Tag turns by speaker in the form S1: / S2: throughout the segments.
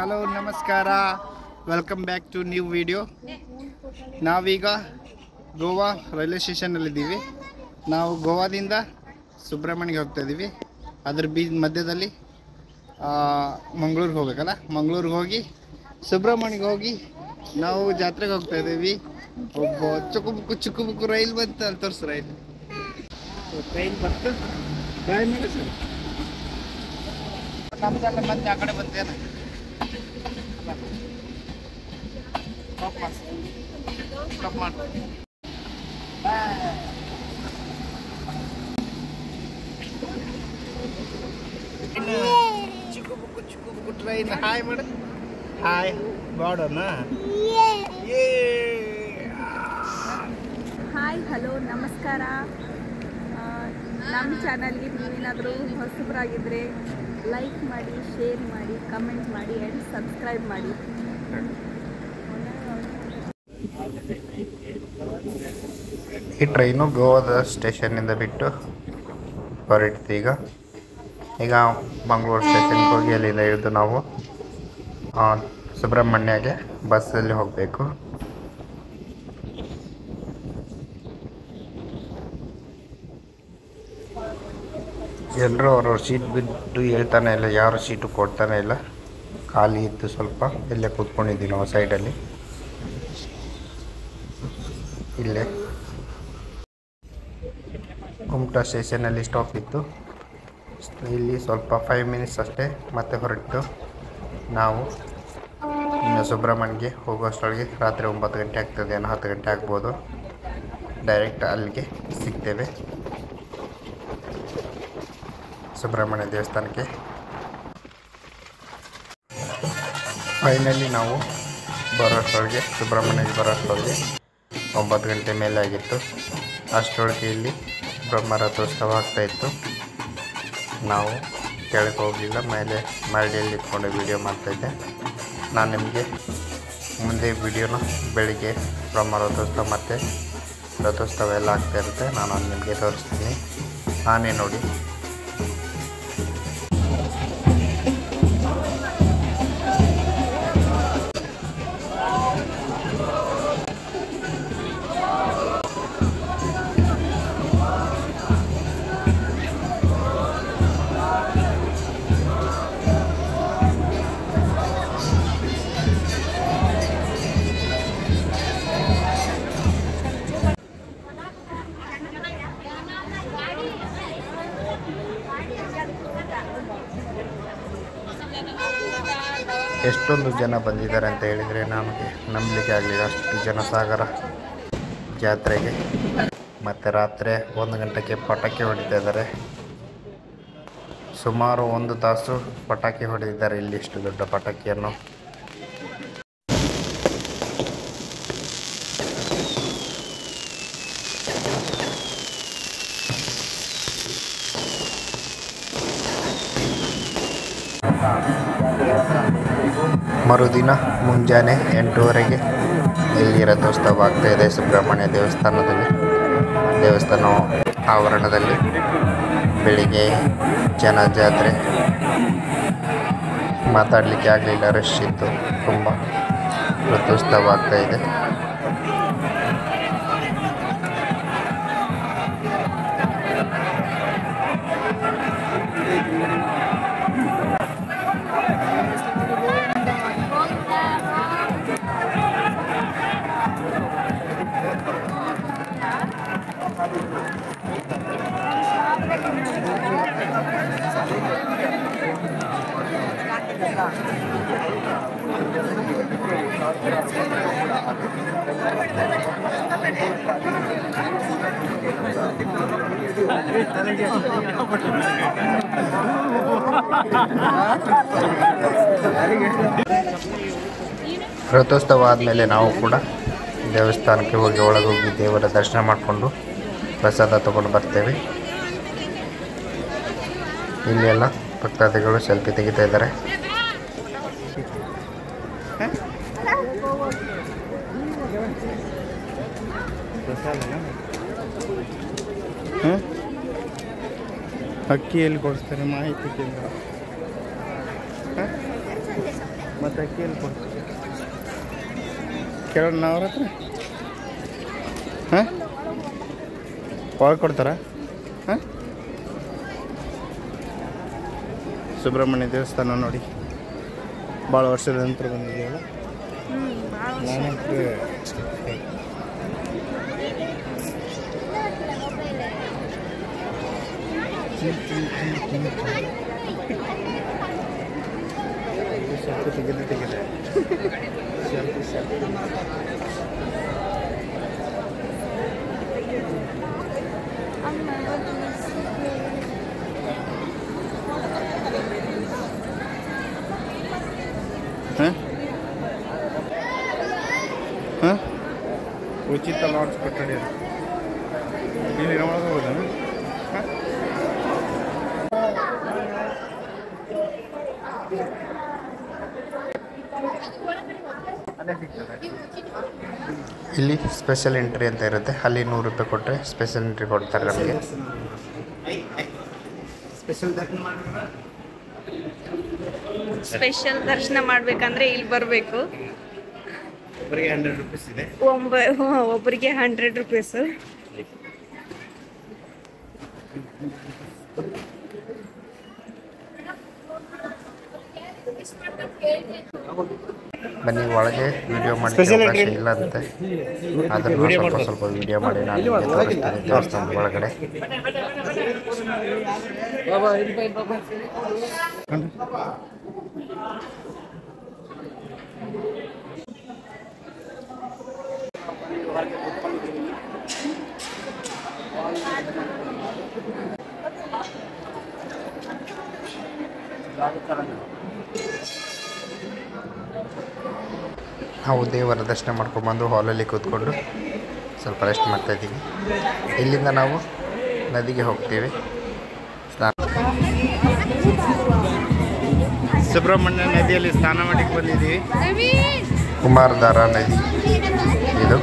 S1: Hello ನಮಸ್ಕಾರ welcome back to new video ನಾವೀಗ Goa railway ಸ್ಟೇಷನಲ್ಲಿದ್ದೀವಿ ನಾವು ಗೋವಾದಿಂದ ಸುಬ್ರಹ್ಮಣ್ಯಗೆ ಹೋಗ್ತಾ ಇದ್ದೀವಿ ಅದ್ರ ಬೀ ಮಧ್ಯದಲ್ಲಿ ಮಂಗಳೂರಿಗೆ ಹೋಗ್ಬೇಕಲ್ಲ ಮಂಗಳೂರಿಗೆ ಹೋಗಿ ಸುಬ್ರಹ್ಮಣ್ಯಗೆ ಹೋಗಿ ನಾವು ಜಾತ್ರೆಗೆ ಹೋಗ್ತಾ ಇದ್ದೀವಿ ಒಬ್ಬ ಚುಕು ಬುಕ್ಕು ಚುಕು ಬುಕ್ಕು ರೈಲ್ ಬಂತು ಅಲ್ಲಿ ತೋರಿಸು ರೈಲ್ ಟ್ರೈನ್ ಬಂತು ಟ್ರೈನ್ ಮೇಲೆ ಸರ್ ನಮ್ದೆಲ್ಲ ಮತ್ತೆ ಆ ಕಡೆ ಬಂತೇನ ಸ್ಟಾಪ್ ಮಾಡಿ ಸ್ಟಾಪ್ ಮಾಡಿ ಚಿಕ್ಕು ಬುಕ್ಕು ಚಿಕ್ಕು ಬುಕ್ಕು ಟ್ರೈನ್ ಹಾಯ್ ಮಾಡು ಹಾಯ್ ಬಾಡೋಣ ಏ
S2: ಹಾಯ್ ಹಲೋ ನಮಸ್ಕಾರ ಆ, ನಮ್ಮ ಚಾನಲ್ಗೆ ನೀವೇನಾದರೂ ಹೊಸಬರಾಗಿದ್ದರೆ ಲೈಕ್ ಮಾಡಿ ಶೇರ್ ಮಾಡಿ ಕಮೆಂಟ್ ಮಾಡಿ ಆ್ಯಂಡ್ ಸಬ್ಸ್ಕ್ರೈಬ್ ಮಾಡಿ
S1: ಈ ಟ್ರೈನು ಗೋವಾದ ಸ್ಟೇಷನ್ನಿಂದ ಬಿಟ್ಟು ಹೊರಡ್ತು ಈಗ ಈಗ ಮಂಗಳೂರು ಸ್ಟೇಷನ್ಗೆ ಹೋಗಿ ಅಲ್ಲಿಂದ ಇಳಿದು ನಾವು ಆ, ಸುಬ್ರಹ್ಮಣ್ಯಗೆ ಬಸ್ಸಲ್ಲಿ ಹೋಗಬೇಕು ಎಲ್ಲರೂ ಅವ್ರವ್ರ ಸೀಟ್ ಬಿಟ್ಟು ಹೇಳ್ತಾನೆ ಇಲ್ಲ ಯಾರು ಸೀಟು ಕೊಡ್ತಾನೆ ಇಲ್ಲ ಖಾಲಿ ಇತ್ತು ಸ್ವಲ್ಪ ಇಲ್ಲೇ ಕೂತ್ಕೊಂಡಿದ್ದೀವಿ ನಾವು ಸೈಡಲ್ಲಿ ಇಲ್ಲೇ ಕುಮಟಾ ಸ್ಟೇಷನಲ್ಲಿ ಸ್ಟಾಪ್ ಇತ್ತು ಇಲ್ಲಿ ಸ್ವಲ್ಪ ಫೈವ್ ಮಿನಿಟ್ಸ್ ಅಷ್ಟೇ ಮತ್ತೆ ಹೊರಟು ನಾವು ಇನ್ನು ಸುಬ್ರಹ್ಮಣ್ಯಗೆ ಹೋಗೋಷ್ಟರೊಳಗೆ ರಾತ್ರಿ ಒಂಬತ್ತು ಗಂಟೆ ಆಗ್ತದೆ ಏನೋ ಹತ್ತು ಗಂಟೆ ಆಗ್ಬೋದು ಡೈರೆಕ್ಟ್ ಅಲ್ಲಿಗೆ ಸಿಗ್ತೇವೆ ಸುಬ್ರಹ್ಮಣ್ಯ ದೇವಸ್ಥಾನಕ್ಕೆ ಫೈನಲಿ ನಾವು ಬರೋಷ್ಟರೊಳಗೆ ಸುಬ್ರಹ್ಮಣ್ಯಗೆ ಬರೋಷ್ಟರೊಳಗೆ ಒಂಬತ್ತು ಗಂಟೆ ಮೇಲೆ ಆಗಿತ್ತು ಅಷ್ಟರೊಳಗೆ ಇಲ್ಲಿ ಬ್ರಹ್ಮ ರಥೋತ್ಸವ ಆಗ್ತಾಯಿತ್ತು ನಾವು ಕೆಳಗೆ ಹೋಗಲಿಲ್ಲ ಮೇಲೆ ಮರಳಿಯಲ್ಲಿ ಇಟ್ಕೊಂಡು ವೀಡಿಯೋ ಮಾಡ್ತಾಯಿದ್ದೆ ನಾನು ನಿಮಗೆ ಮುಂದೆ ವಿಡಿಯೋನ ಬೆಳಿಗ್ಗೆ ಬ್ರಹ್ಮ ರಥೋತ್ಸವ ಮತ್ತು ರಥೋತ್ಸವ ಎಲ್ಲ ಆಗ್ತಾ ಇರುತ್ತೆ ನಾನು ಅದು ನಿಮಗೆ ತೋರಿಸ್ತೀನಿ ನಾನೇ ನೋಡಿ ಎಷ್ಟೊಂದು ಜನ ಬಂದಿದ್ದಾರೆ ಅಂತ ಹೇಳಿದರೆ ನಮಗೆ ನಂಬಲಿಕ್ಕೆ ಆಗಲಿಲ್ಲ ಅಷ್ಟು ಜನ ಸಾಗರ ಜಾತ್ರೆಗೆ ಮತ್ತು ರಾತ್ರಿ ಒಂದು ಗಂಟೆಗೆ ಪಟಾಕಿ ಹೊಡಿತಾ ಇದ್ದಾರೆ ಸುಮಾರು ಒಂದು ತಾಸು ಪಟಾಕಿ ಹೊಡೆದಿದ್ದಾರೆ ಇಲ್ಲಿ ಇಷ್ಟು ದೊಡ್ಡ ಪಟಾಕಿಯನ್ನು ಮರುದಿನ ಮುಂಜಾನೆ ಎಂಟೂವರೆಗೆ ಇಲ್ಲಿ ರಥೋತ್ಸವ ಆಗ್ತಾಯಿದೆ ಸುಬ್ರಹ್ಮಣ್ಯ ದೇವಸ್ಥಾನದಲ್ಲಿ ದೇವಸ್ಥಾನ ಆವರಣದಲ್ಲಿ ಬೆಳಿಗ್ಗೆ ಜನ ಜಾತ್ರೆ ಮಾತಾಡಲಿಕ್ಕೆ ಆಗಲಿಲ್ಲ ರಶ್ ಇತ್ತು ತುಂಬ ರಥೋತ್ಸವ ಆಗ್ತಾಯಿದೆ ರಥೋತ್ಸವ ಆದಮೇಲೆ ನಾವು ಕೂಡ ದೇವಸ್ಥಾನಕ್ಕೆ ಹೋಗಿ ಒಳಗೆ ಹೋಗಿ ದೇವರ ದರ್ಶನ ಮಾಡಿಕೊಂಡು ಪ್ರಸಾದ ತಗೊಂಡು ಬರ್ತೇವೆ ಇಲ್ಲಿ ಎಲ್ಲ ಭಕ್ತಾದಿಗಳು ಸೆಲ್ಫಿ ತೆಗಿತಾ ಇದ್ದಾರೆ ಅಕ್ಕಿಯಲ್ಲಿ ಕೊಡಿಸ್ತಾರೆ ಮಾಹಿತಿ ಕೇಂದ್ರ ಹ? ಮತ್ತು ಅಕ್ಕಿ ಎಲ್ಲಿ ಕೊಡ್ತೀವಿ ಕೇಳೋಣ ಅವ್ರ ಹತ್ರ ಹಾಂ ಒಳಗೆ ಕೊಡ್ತಾರಾ ಹಾಂ ಸುಬ್ರಹ್ಮಣ್ಯ ದೇವಸ್ಥಾನ ನೋಡಿ ಭಾಳ ವರ್ಷದ ನಂತರ ಬಂದಿದೆಯಲ್ಲ ನಾನಂತೂ ಸ್ವಲ್ಪ ತೆಗೆದು ತೆಗೆದೆ ಸ್ವಲ್ಪ ಸ್ವಲ್ಪ ಹಾಂ ಹಾಂ ಉಚಿತ ಲಾಡ್ಜ್ ಕೊಠಡಿ ಅದು. ಇಲ್ಲಿ ಒಳಗೆ ಹೋಗೋದಾ ಹಾಂ ಇಲ್ಲಿ ಸ್ಪೆಷಲ್ ಎಂಟ್ರಿ ಅಂತ ಇರುತ್ತೆ ಅಲ್ಲಿ ನೂರು ರೂಪಾಯಿ ಕೊಟ್ಟರೆ ಸ್ಪೆಷಲ್ ಎಂಟ್ರಿ ಕೊಡ್ತಾರೆ ನಮಗೆ ಸ್ಪೆಷಲ್
S2: ಸ್ಪೆಷಲ್ ದರ್ಶನ ಮಾಡ್ಬೇಕಂದ್ರೆ ಇಲ್ಲಿ ಬರಬೇಕು
S1: ಬರೀ ಹಂಡ್ರೆಡ್ ರುಪೀಸ್ ಇದೆ
S2: ಒಂಬ ಒಬ್ಬರಿಗೆ ಹಂಡ್ರೆಡ್ ರುಪೀಸ್
S1: ಬನ್ನಿ ಒಳಗೆ ವಿಡಿಯೋ ಮಾಡಿ
S3: Special
S1: ಅವಕಾಶ
S3: entry?
S1: ಇಲ್ಲ ಅಂತೆ ಆದ್ರೂ ಸ್ವಲ್ಪ ಸ್ವಲ್ಪ ವಿಡಿಯೋ ಮಾಡಿ ನಾನು ನಿಮಗೆ ತೋರಿಸ್ತೀನಿ ದೇವಸ್ಥಾನದ ಒಳಗಡೆ ನಾವು ದೇವರ ದರ್ಶನ ಮಾಡ್ಕೊಂಬಂದು ಹಾಲಲ್ಲಿ ಕೂತ್ಕೊಂಡು ಸ್ವಲ್ಪ ರೆಸ್ಟ್ ಮಾಡ್ತಾ ಇದ್ದೀವಿ ಇಲ್ಲಿಂದ ನಾವು ನದಿಗೆ ಹೋಗ್ತೀವಿ ಸ್ನಾನ
S3: ಸುಬ್ರಹ್ಮಣ್ಯ ನದಿಯಲ್ಲಿ ಸ್ನಾನ ಮಾಡಕ್ಕೆ ಬಂದಿದ್ದೀವಿ
S1: ಕುಮಾರಧಾರ ನದಿ ಇದು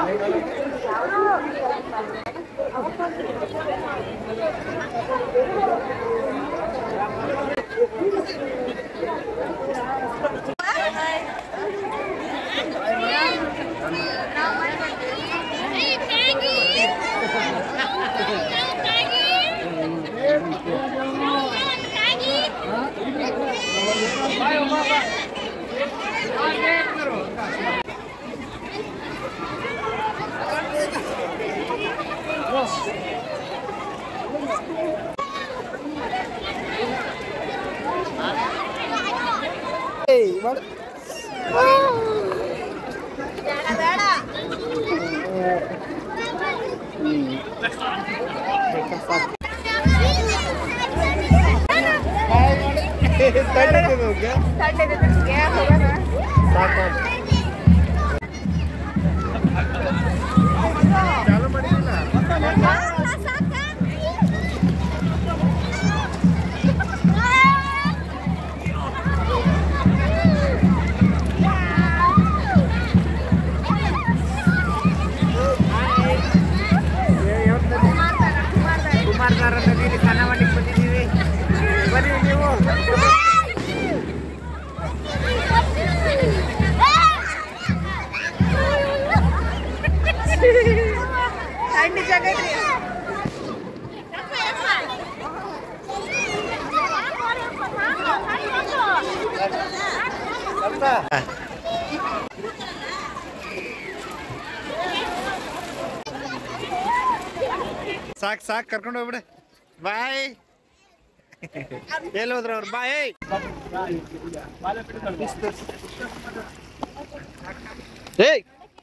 S3: ಕುಮಾರಧಾರ ನದಿಯಲ್ಲಿ ಸ್ನಾನ ಮಾಡಕ್ಕೆ ಬಂದಿದ್ದೀವಿ ಬನ್ನಿ ನೀವು
S2: ಥಂಡಿ ಜಾಗ ಐತ್ರಿ
S3: ಸಾಕು ಸಾಕು ಕರ್ಕೊಂಡು ಹೋಗ್ಬಿಡ ಬಾಯ್ ಎಲ್ಲಿ ಹೋದ್ರ ಅವ್ರು ಬಾಯ್ ಏಯ್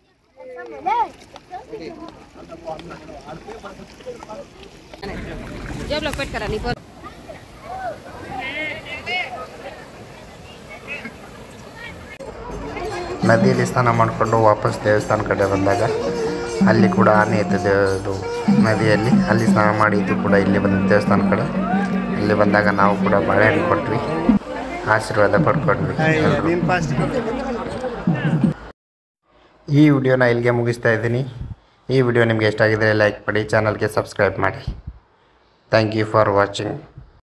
S2: जेब लपेट करा नहीं पर
S1: ನದಿಯಲ್ಲಿ ಸ್ನಾನ ಮಾಡಿಕೊಂಡು ವಾಪಸ್ ದೇವಸ್ಥಾನ ಕಡೆ ಬಂದಾಗ ಅಲ್ಲಿ ಕೂಡ ಆನೆ ಇರ್ತದೆ ಅದು ನದಿಯಲ್ಲಿ ಅಲ್ಲಿ ಸ್ನಾನ ಮಾಡಿದ್ದು ಕೂಡ ಇಲ್ಲಿ ಬಂದ ದೇವಸ್ಥಾನ ಕಡೆ ಇಲ್ಲಿ ಬಂದಾಗ ನಾವು ಕೂಡ ಬಾಳೆಹಣ್ಣು ಕೊಟ್ವಿ ಆಶೀರ್ವಾದ ಪಡ್ಕೊಂಡ್ವಿ ಎಲ್ರು.
S3: ನೀನು ಫಾಸ್ಟ್
S1: ಈ ವಿಡಿಯೋನ ಇಲ್ಲಿಗೆ ಮುಗಿಸ್ತಾ ಇದ್ದೀನಿ ಈ ವಿಡಿಯೋ ನಿಮಗೆ ಇಷ್ಟ ಆಗಿದ್ರೆ ಲೈಕ್ ಮಾಡಿ ಚಾನಲ್ಗೆ ಸಬ್ಸ್ಕ್ರೈಬ್ ಮಾಡಿ ಥ್ಯಾಂಕ್ ಯು ಫಾರ್ ವಾಚಿಂಗ್